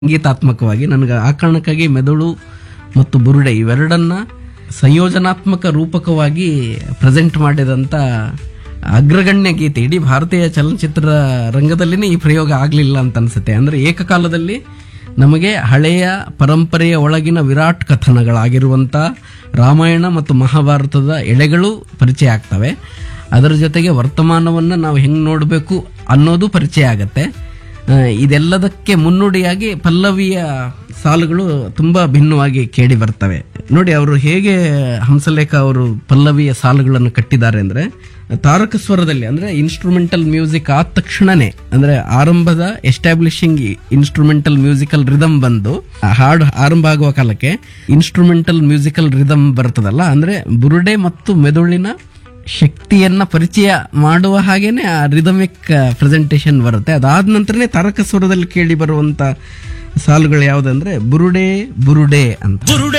ಸಂಗೀತಾತ್ಮಕವಾಗಿ ನನಗೆ ಆ ಕಾರಣಕ್ಕಾಗಿ ಮೆದುಳು ಮತ್ತು ಬುರುಡೆ ಇವೆರಡನ್ನ ಸಂಯೋಜನಾತ್ಮಕ ರೂಪಕವಾಗಿ ಪ್ರೆಸೆಂಟ್ ಮಾಡಿದಂಥ ಅಗ್ರಗಣ್ಯ ಗೀತೆ ಇಡೀ ಭಾರತೀಯ ಚಲನಚಿತ್ರ ರಂಗದಲ್ಲಿನೇ ಈ ಪ್ರಯೋಗ ಆಗಲಿಲ್ಲ ಅಂತ ಅನ್ಸುತ್ತೆ ಅಂದ್ರೆ ಏಕಕಾಲದಲ್ಲಿ ನಮಗೆ ಹಳೆಯ ಪರಂಪರೆಯ ಒಳಗಿನ ವಿರಾಟ್ ಕಥನಗಳಾಗಿರುವಂಥ ರಾಮಾಯಣ ಮತ್ತು ಮಹಾಭಾರತದ ಎಳೆಗಳು ಪರಿಚಯ ಆಗ್ತವೆ ಅದರ ಜೊತೆಗೆ ವರ್ತಮಾನವನ್ನು ನಾವು ಹೆಂಗೆ ನೋಡಬೇಕು ಅನ್ನೋದು ಪರಿಚಯ ಆಗತ್ತೆ ಆ, ಇದೆಲ್ಲದಕ್ಕೆ ಮುನ್ನುಡಿಯಾಗಿ ಪಲ್ಲವಿಯ ಸಾಲುಗಳು ತುಂಬಾ ಭಿನ್ನವಾಗಿ ಕೇಳಿ ಬರ್ತವೆ ನೋಡಿ ಅವರು ಹೇಗೆ ಹಂಸಲೇಖ ಅವರು ಪಲ್ಲವಿಯ ಸಾಲುಗಳನ್ನು ಕಟ್ಟಿದ್ದಾರೆ ಅಂದ್ರೆ ತಾರಕ ಸ್ವರದಲ್ಲಿ ಅಂದ್ರೆ ಇನ್ಸ್ಟ್ರೂಮೆಂಟಲ್ ಮ್ಯೂಸಿಕ್ ಆದ ತಕ್ಷಣನೇ ಅಂದ್ರೆ ಆರಂಭದ ಎಸ್ಟಾಬ್ಲಿಷಿಂಗ್ ಇನ್ಸ್ಟ್ರೂಮೆಂಟಲ್ ಮ್ಯೂಸಿಕಲ್ ರಿದಮ್ ಬಂದು ಆ ಹಾಡು ಆರಂಭ ಆಗುವ ಕಾಲಕ್ಕೆ ಇನ್ಸ್ಟ್ರೂಮೆಂಟಲ್ ಮ್ಯೂಸಿಕಲ್ ರಿದಮ್ ಬರ್ತದಲ್ಲ ಅಂದ್ರೆ ಬುರುಡೆ ಮತ್ತು ಮೆದುಳಿನ ಶಕ್ತಿಯನ್ನ ಪರಿಚಯ ಮಾಡುವ ಹಾಗೇನೆ ಆ ರಿದಮಿಕ್ ಪ್ರೆಸೆಂಟೇಷನ್ ಬರುತ್ತೆ ಅದಾದ ನಂತರನೇ ತಾರಕ ಸ್ವರದಲ್ಲಿ ಕೇಳಿ ಬರುವಂತ ಸಾಲುಗಳು ಯಾವುದಂದ್ರೆ ಬುರುಡೆ ಬುರುಡೆ ಅಂತ ಬುರುಡೆ